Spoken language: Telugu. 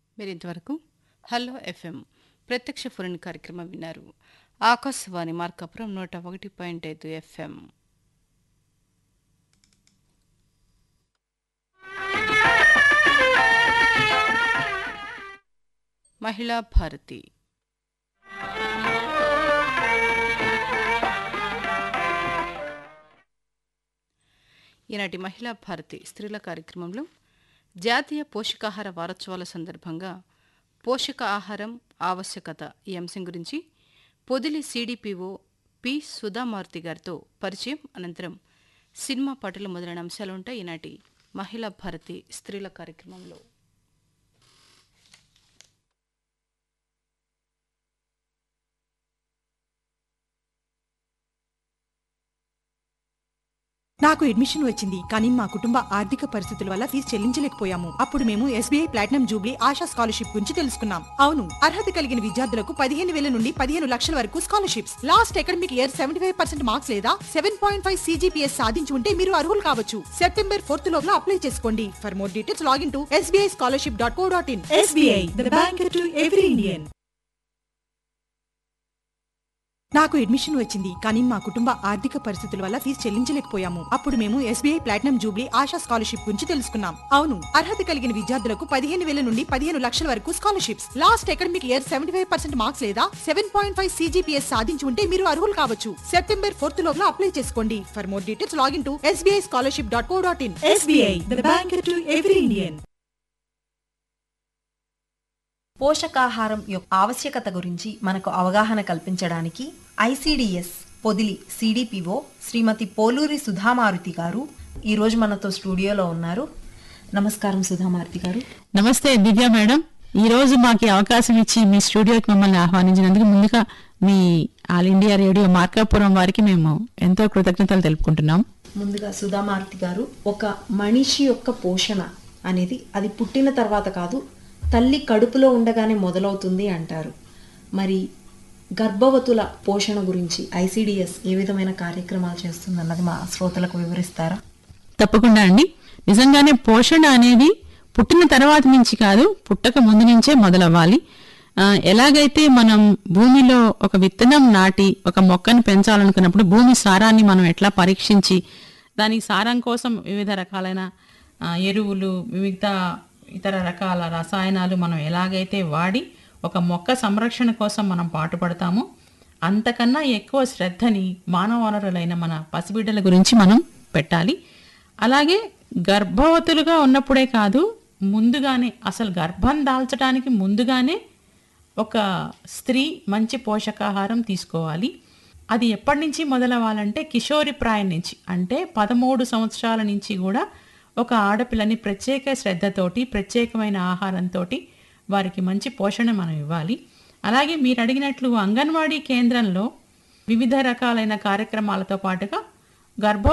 మీరు ఇంతవరకు హలో ఎఫ్ఎం ప్రత్యక్ష ఫోన్ కార్యక్రమం విన్నారు ఆకాశవాణి మార్కాపురం నూట ఒకటి పాయింట్ ఐదు ఎఫ్ఎం మహిళా భారతి ఈనాటి మహిళా భారతి స్త్రీల కార్యక్రమంలో జాతీయ పోషకాహార వారోత్సవాల సందర్భంగా పోషక ఆహారం ఆవశ్యకత ఈ అంశం గురించి పొదిలి సిడిపిఓ పి సుధామారుతి గారితో పరిచయం అనంతరం సినిమా పాటలు మొదలైన అంశాలు ఉంటాయి ఈనాటి మహిళా భారతి స్త్రీల కార్యక్రమంలో నాకు అడ్మిషన్ వచ్చింది కానీ మా కుటుంబ ఆర్థిక పరిస్థితుల వల్ల ఫీజు చెల్లించలేకపోయాము అప్పుడు మేము SBI platinum jubilee Asha scholarship గురించి తెలుసుకున్నాం అవును అర్హత కలిగిన విద్యార్థులకు పదిహేను వేల నుండి పదిహేను లక్షల వరకు scholarships last academic year seventy five percent marks లేదా సెవెన్ పాయింట్ ఫైవ్ సీజీపీఎస్ సాధించి ఉంటే మీరు అర్హులు కావచ్చు సెప్టెంబర్ ఫోర్త్ లోపల అప్లై చేసుకోండి for more details login to SBI scholarship dot co dot in SBI the bank to every Indian నాకు అడ్మిషన్ వచ్చింది కానీ మా కుటుంబ ఆర్థిక పరిస్థితుల వల్ల ఫీజు చెల్లించలేకపోయాము అప్పుడు మేము SBI platinum jubilee Asha scholarship గురించి తెలుసుకున్నాం అవును అర్హత కలిగిన విద్యార్థులకు పదిహేను వేల నుండి పదిహేను లక్షల వరకు scholarships last academic year seventy five percent marks లేదా సెవెన్ పాయింట్ ఫైవ్ సీజీపీఎస్ సాధించి ఉంటే మీరు అర్హులు కావచ్చు సెప్టెంబర్ ఫోర్త్ లోపల అప్లై చేసుకోండి for more details login to SBI scholarship dot co dot in SBI the bank to every Indian పోషకాహారం యొక్క ఆవశ్యకత గురించి మనకు అవగాహన కల్పించడానికి ఐసిడిఎస్ పొదిలి సిడిపిఓ శ్రీమతి పోలూరి సుధామారుతి గారు ఈరోజు మనతో స్టూడియోలో ఉన్నారు నమస్కారం సుధామారుతి గారు నమస్తే దివ్య మేడం ఈ రోజు మాకు ఈ అవకాశం ఇచ్చి మీ స్టూడియోకి మమ్మల్ని ఆహ్వానించినందుకు ముందుగా మీ ఆల్ ఇండియా రేడియో మార్కాపురం వారికి మేము ఎంతో కృతజ్ఞతలు తెలుపుకుంటున్నాం ముందుగా సుధామారుతి గారు ఒక మనిషి యొక్క పోషణ అనేది అది పుట్టిన తర్వాత కాదు తల్లి కడుపులో ఉండగానే మొదలవుతుంది అంటారు మరి గర్భవతుల పోషణ గురించి ఐసిడిఎస్ ఏ విధమైన కార్యక్రమాలు చేస్తుందన్నది మా శ్రోతలకు వివరిస్తారా తప్పకుండా అండి నిజంగానే పోషణ అనేది పుట్టిన తర్వాత నుంచి కాదు పుట్టక ముందు నుంచే మొదలవ్వాలి ఆ, ఎలాగైతే మనం భూమిలో ఒక విత్తనం నాటి ఒక మొక్కను పెంచాలనుకున్నప్పుడు భూమి సారాన్ని మనం ఎట్లా పరీక్షించి దాని సారం కోసం వివిధ రకాలైన ఆ, ఎరువులు వివిధ ఇతర రకాల రసాయనాలు మనం ఎలాగైతే వాడి ఒక మొక్క సంరక్షణ కోసం మనం పాటుపడతామో అంతకన్నా ఎక్కువ శ్రద్ధని మానవ వనరులైన మన పసిబిడ్డల గురించి మనం పెట్టాలి అలాగే గర్భవతులుగా ఉన్నప్పుడే కాదు ముందుగానే అసలు గర్భం దాల్చడానికి ముందుగానే ఒక స్త్రీ మంచి పోషకాహారం తీసుకోవాలి అది ఎప్పటి నుంచి మొదలవ్వాలంటే కిషోరి ప్రాయం నుంచి అంటే పదమూడు సంవత్సరాల నుంచి కూడా ఒక ఆడపిల్లని ప్రత్యేక శ్రద్ధతోటి ప్రత్యేకమైన ఆహారంతో వారికి మంచి పోషణ మనం ఇవ్వాలి అలాగే మీరు అడిగినట్లు అంగన్వాడీ కేంద్రంలో వివిధ రకాలైన కార్యక్రమాలతో పాటుగా గర్భ